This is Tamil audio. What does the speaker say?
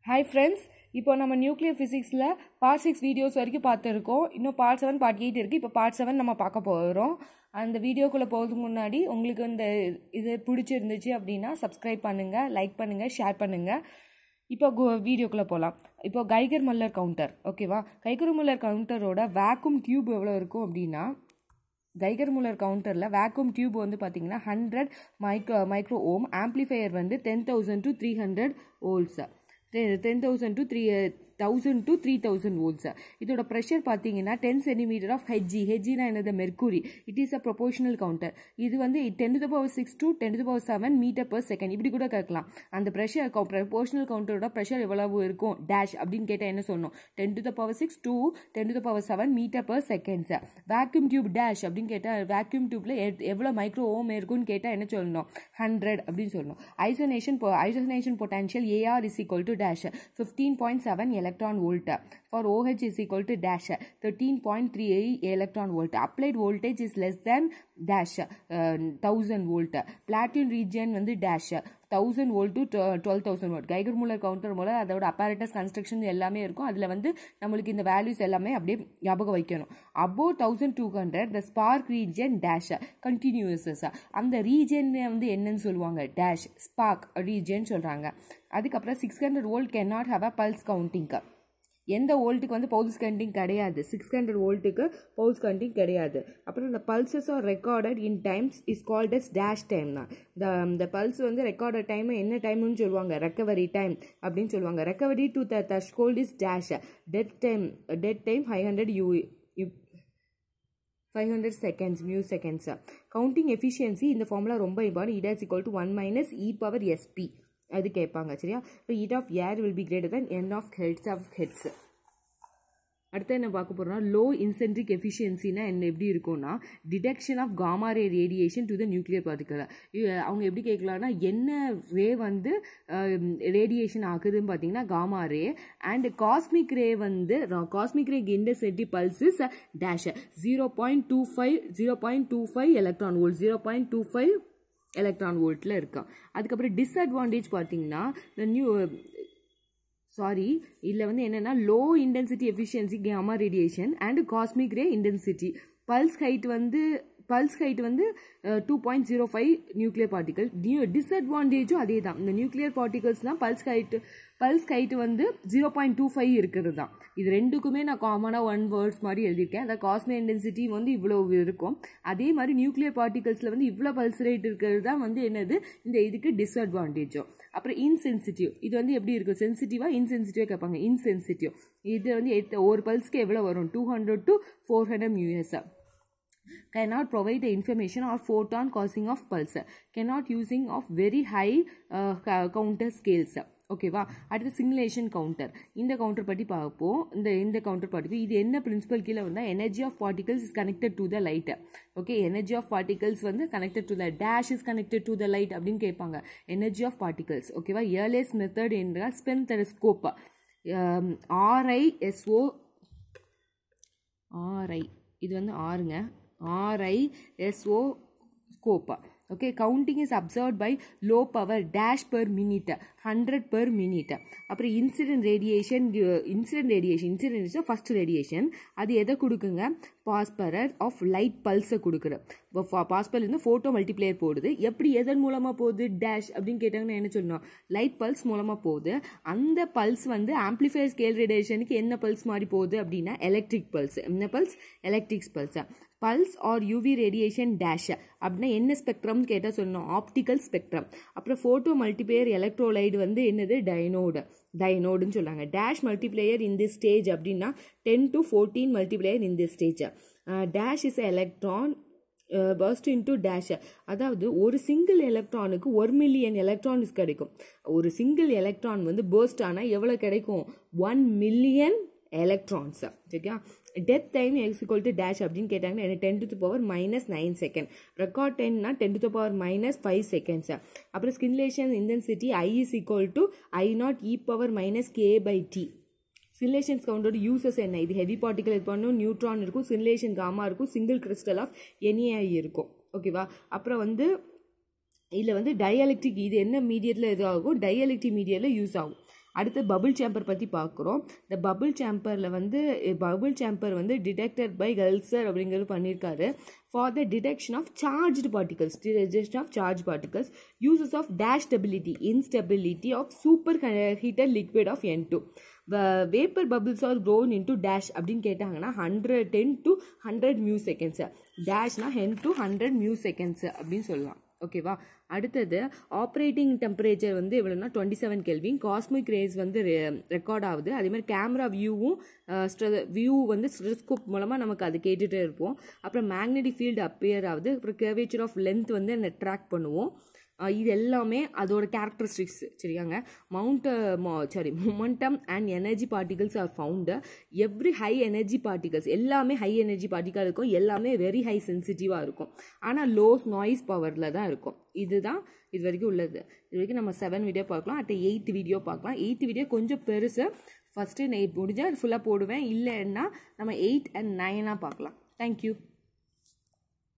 ஹாய் ஃப்ரெண்ட்ஸ் இப்போ நம்ம நியூக்ளியர் ஃபிசிக்ஸில் பார்ட் சிக்ஸ் வீடியோஸ் வரைக்கும் பார்த்துருக்கோம் இன்னும் பார்ட் செவன் பார்ட் எயிட் இருக்குது இப்போ பார்ட் செவன் நம்ம பார்க்க போகிறோம் அந்த வீடியோக்குள்ளே போகிறதுக்கு முன்னாடி உங்களுக்கு இந்த இது பிடிச்சிருந்துச்சு அப்படின்னா சப்ஸ்கிரைப் பண்ணுங்கள் லைக் பண்ணுங்கள் ஷேர் பண்ணுங்கள் இப்போ வீடியோக்குள்ளே போகலாம் இப்போ கைகர் மல்லர் கவுண்டர் ஓகேவா கைகர் மல்லர் கவுண்டரோட வேக்யூம் டியூப் எவ்வளோ இருக்கும் அப்படின்னா கைகர் முல்லர் கவுண்டரில் வேக்யூம் டியூப் வந்து பார்த்தீங்கன்னா hundred micro micro ohm amplifier வந்து ten thousand to three hundred volts ten thousand to three thousand to three thousand volts இதோட ப்ரெஷர் பார்த்தீங்கன்னா டென் சென்டிமீட்டர் ஆஃப் ஹெச்ஜி ஹெச்ஜினா என்னது mercury it is a proportional counter இது வந்து ten to power six to ten to power seven metre per second இப்படி கூட கேட்கலாம் அந்த ப்ரெஷர் ப்ரொபோஷனல் கவுண்டரோட ப்ரெஷர் எவ்வளவு இருக்கும் டேஷ் அப்படின்னு கேட்டால் என்ன சொல்லணும் ten to the power six to ten to the power seven metre per seconds vacuum tube dash அப்படின்னு கேட்டால் வேக்யூம் டியூப்ல எவ்வளோ மைக்ரோ ஓம் இருக்குன்னு கேட்டால் என்ன சொல்லணும் ஹண்ட்ரட் அப்படின்னு சொல்லணும் ionisation ionisation potential AR is equal to dash fifteen point seven electron volt for OH is equal to dash 13.38 electron volt applied voltage is less than dash uh, 1000 volt platinum region வந்து dash thousand volt to twelve thousand volt Geiger Muller counter மூலம் அதோட அப்பாரட்டஸ் கன்ஸ்ட்ரக்ஷன் எல்லாமே இருக்கும் அதில் வந்து நம்மளுக்கு இந்த வேல்யூஸ் எல்லாமே அப்படியே ஞாபகம் வைக்கணும் above thousand two hundred the spark region dash continuous அந்த ரீஜன் வந்து என்னன்னு சொல்லுவாங்க டேஷ் ஸ்பார்க் ரீஜன் சொல்கிறாங்க அதுக்கப்புறம் six hundred volt can not have a pulse கவுண்டிங்க்கு எந்த வோல்ட்டுக்கு வந்து பவுல்ஸ் கண்டிங் கிடையாது சிக்ஸ் ஹண்ட்ரட் வோல்ட்டுக்கு பவுல்ஸ் கண்டிங் கிடையாது அப்புறம் இந்த pulses are recorded in times is called as dash time தான் இந்த இந்த பல்ஸ் வந்து ரெக்கார்டட் டைம் என்ன டைம்னு சொல்லுவாங்க ரெக்கவரி டைம் அப்படின்னு சொல்லுவாங்க recovery to the threshold is dash dead time dead time five hundred u five hundred seconds mu seconds counting efficiency இந்த ஃபார்முலா ரொம்ப important it is equal to one minus e power SP அது கேட்பாங்க சரியா இப்போ it of air will be greater than n of heads of heads அடுத்து என்ன பார்க்க போகிறோம்னா லோ இன்சென்ட்ரிக் எஃபிஷியன்சினா என்ன எப்படி இருக்கும்னா detection of gamma ray radiation to the nuclear particle அவங்க எப்படி கேட்கலாம்னா என்ன ரே வந்து ரேடியேஷன் ஆகுதுன்னு பார்த்தீங்கன்னா gamma ray and cosmic ray வந்து காஸ்மிக் ரே இன்டர்செட்டி pulses dash zero point two five zero point two five electron volt zero point two five electron வோல்ட்டில் இருக்கான் அதுக்கப்புறம் டிஸ்அட்வான்டேஜ் பார்த்தீங்கன்னா நியூ சாரி இதில் வந்து என்னென்னா low intensity efficiency gamma radiation and cosmic ray intensity pulse height வந்து பல்ஸ் ஹைட் வந்து two point zero five nuclear particle நியூ டிஸ்அட்வான்டேஜும் அதே தான் இந்த நியூக்ளியர் பார்ட்டிகல்ஸ்லாம் பல்ஸ் ஹைட் பல்ஸ் ஹைட் வந்து ஜீரோ பாயிண்ட் டூ ஃபைவ் இருக்கிறது தான் இது ரெண்டுக்குமே நான் காமனாக ஒன் வேர்ட்ஸ் மாதிரி எழுதியிருக்கேன் அந்த காஸ்மிக் இன்டென்சிட்டி வந்து இவ்வளோ இருக்கும் அதே மாதிரி நியூக்ளியர் பார்ட்டிகல்ஸில் வந்து இவ்வளோ பல்ஸ் ரேட் இருக்கிறது தான் வந்து என்னது இந்த இதுக்கு டிஸ்அட்வான்டேஜும் அப்புறம் இன்சென்சிட்டிவ் இது வந்து எப்படி இருக்கும் சென்சிட்டிவாக இன்சென்சிட்டிவாக கேட்பாங்க இன்சென்சிட்டிவ் இது வந்து ஒரு பல்ஸ்க்கு எவ்வளோ வரும் two hundred to four hundred US cannot provide the information or photon causing of pulse cannot using of very high uh, counter scales ஓகேவா அடுத்து சிமுலேஷன் கவுண்டர் இந்த கவுண்டர் பற்றி பார்ப்போம் இந்த இந்த கவுண்டர் பார்ட்டிக்கல் இது என்ன பிரின்சிபல் கீழே வந்தால் energy of particles is connected to the light okay energy of particles வந்து connected to the dash is connected to the light அப்படின்னு கேட்பாங்க எனர்ஜி ஆஃப் பார்ட்டிகல்ஸ் ஓகேவா இயர்லெஸ் மெத்தட் என்ற ஸ்பென் டெலஸ்கோப் ஆர்ஐஎஸ்ஓ ஆர்ஐ இது வந்து ஆறுங்க RISO scope okay counting is observe by low power dash per minute hundred per minute அப்புறம் incident radiation incident radiation incident first radiation அது எதை கொடுக்குங்க பாஸ்பரர் ஆஃப் லைட் பல்ஸை கொடுக்குற பாஸ்பர் இருந்து ஃபோட்டோ மல்டிப்ளேயர் போடுது எப்படி எதன் மூலமாக போகுது டேஷ் அப்படின்னு கேட்டாங்கன்னா என்ன சொல்லணும் லைட் பல்ஸ் மூலமாக போகுது அந்த பல்ஸ் வந்து ஆம்ப்ளிஃபையர் ஸ்கேல் ரேடியேஷனுக்கு என்ன பல்ஸ் மாதிரி போகுது அப்படின்னா எலக்ட்ரிக் பல்ஸ் என்ன pulse electrics pulse pulse are UV radiation dash அப்படின்னா என்ன ஸ்பெக்ட்ரம்னு கேட்டால் சொல்லணும் ஆப்டிக்கல் ஸ்பெக்ட்ரம் அப்புறம் ஃபோட்டோ மல்டிப்ளேயர் எலக்ட்ரோலைடு வந்து என்னது டைனோடு டைனோடுன்னு சொல்லுவாங்க dash multiplier in this stage அப்படின்னா ten to fourteen multiplier in this stage dash is electron burst into dash அதாவது ஒரு சிங்கிள் எலக்ட்ரானுக்கு ஒரு மில்லியன் எலக்ட்ரான்ஸ் கிடைக்கும் ஒரு சிங்கிள் எலக்ட்ரான் வந்து பர்ஸ்ட் ஆனால் எவ்வளோ கிடைக்கும் ஒன் மில்லியன் எலக்ட்ரான்ஸ் சரியா death time x equal to dash அப்படின்னு கேட்டாங்கன்னா எனக்கு ten to power minus nine second record டைம்னா ten to power minus five seconds அப்புறம் scintillation intensity I is equal to I not e power minus k by t scintillations கவுண்டோட யூசஸ் என்ன இது ஹெவி பார்ட்டிகல் இது பண்ணும் நியூட்ரான் இருக்கும் சின்லேஷன் காமா இருக்கும் சிங்கிள் கிறிஸ்டல் ஆஃப் எனிஐ இருக்கும் ஓகேவா அப்புறம் வந்து இதில் வந்து டயலெக்ட்ரிக் இது என்ன மீடியத்தில் இது ஆகும் டயலெக்ட்ரிக் மீடியாவில் யூஸ் ஆகும் அடுத்து பபுள் சேம்பர் பற்றி பார்க்குறோம் இந்த பபுள் சேம்பரில் வந்து பபுள் சேம்பர் வந்து டிடெக்டட் பை கல்சர் அப்படிங்கிறது பண்ணியிருக்காரு for the detection of charged particles detection of charge particles uses of dash stability instability of super heater liquid of n two vapour bubbles are grown into dash அப்படின்னு கேட்டாங்கன்னா hundred ten to hundred mu seconds டேஷ்னா ten to hundred mu seconds அப்படின்னு சொல்லலாம் ஓகேவா அடுத்தது ஆப்ரேட்டிங் டெம்பரேச்சர் வந்து எவ்வளோனா twenty seven kelvin cosmic rays வந்து ரெக்கார்ட் ஆகுது அதே மாதிரி கேமரா வியூவும் வியூ வந்து ஸ்டெலஸ்கோப் மூலமாக நமக்கு அது கேட்டுகிட்டே இருப்போம் அப்புறம் மேக்னெட்டிக் ஃபீல்டு அப்பியர் ஆகுது அப்புறம் கர்வேச்சர் ஆஃப் லென்த் வந்து அந்த ட்ராக் பண்ணுவோம் இது எல்லாமே அதோட கேரக்டரிஸ்டிக்ஸ் சரியாங்க மவுண்ட் sorry momentum and energy particles are found every high energy particles எல்லாமே ஹை எனர்ஜி பார்ட்டிகல் இருக்கும் எல்லாமே வெரி ஹை சென்சிட்டிவாக இருக்கும் ஆனால் லோஸ் நாய்ஸ் பவரில் தான் இருக்கும் இதுதான் இது வரைக்கும் உள்ளது இது வரைக்கும் நம்ம செவன் வீடியோ பார்க்கலாம் அடுத்த எயித் வீடியோ பார்க்கலாம் எயித் வீடியோ கொஞ்சம் பெருசு ஃபஸ்ட்டு நெய் முடிஞ்சால் ஃபுல்லாக போடுவேன் இல்லைன்னா நம்ம எயிட் அண்ட் நைனாக பார்க்கலாம் தேங்க்யூ